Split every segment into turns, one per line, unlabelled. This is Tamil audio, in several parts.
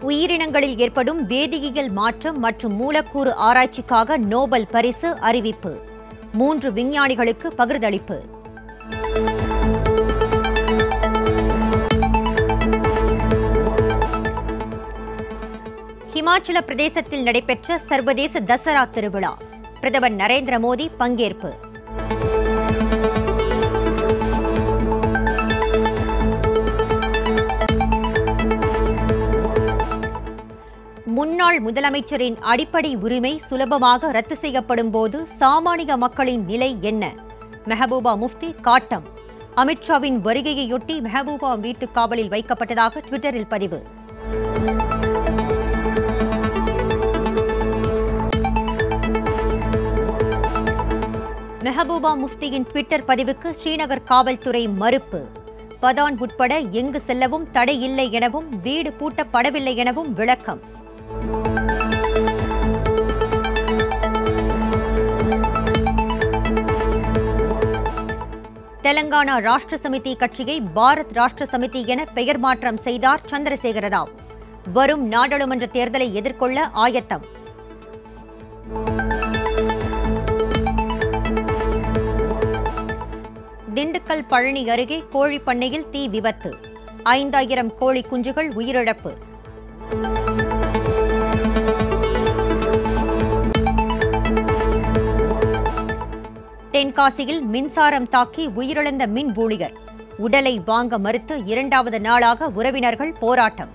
உயிரினங்களில் ஏற்படும் வேதியியல் மாற்றம் மற்றும் மூலக்கூறு ஆராய்ச்சிக்காக நோபல் பரிசு அறிவிப்பு மூன்று விஞ்ஞானிகளுக்கு பகிர்ந்தளிப்பு ஹிமாச்சல பிரதேசத்தில் நடைபெற்ற சர்வதேச தசரா திருவிழா பிரதமர் நரேந்திர மோடி பங்கேற்பு முன்னாள் முதலமைச்சரின் அடிப்படை உரிமை சுலபமாக ரத்து செய்யப்படும் போது சாமானிய மக்களின் நிலை என்ன மெஹபூபா முஃப்தி காட்டம் அமித்ஷாவின் வருகையையொட்டி மெஹபூபா வீட்டு காவலில் வைக்கப்பட்டதாக ட்விட்டரில் பதிவு மெஹபூபா முஃப்தியின் ட்விட்டர் பதிவுக்கு ஸ்ரீநகர் காவல்துறை மறுப்பு பதான் உட்பட எங்கு செல்லவும் தடை இல்லை எனவும் வீடு பூட்டப்படவில்லை எனவும் விளக்கம் தெலங்கானா ராஷ்டிர சமிதி கட்சியை பாரத் ராஷ்டிர சமிதி என பெயர் மாற்றம் செய்தார் சந்திரசேகர ராவ் வரும் நாடாளுமன்ற தேர்தலை எதிர்கொள்ள ஆயத்தம் திண்டுக்கல் பழனி அருகே கோழி பண்ணையில் தீ விபத்து ஐந்தாயிரம் கோழி குஞ்சுகள் உயிரிழப்பு தென்காசியில் மின்சாரம் தாக்கி உயிரிழந்த மின் ஊழியர் உடலை வாங்க மறுத்து இரண்டாவது நாளாக உறவினர்கள் போராட்டம்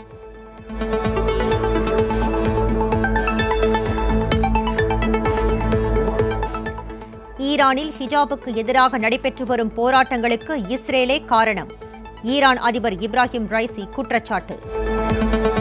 ஈரானில் ஹிஜாபுக்கு எதிராக நடைபெற்று வரும் போராட்டங்களுக்கு இஸ்ரேலே காரணம் ஈரான் அதிபர் இப்ராஹிம் ரைசி குற்றச்சாட்டு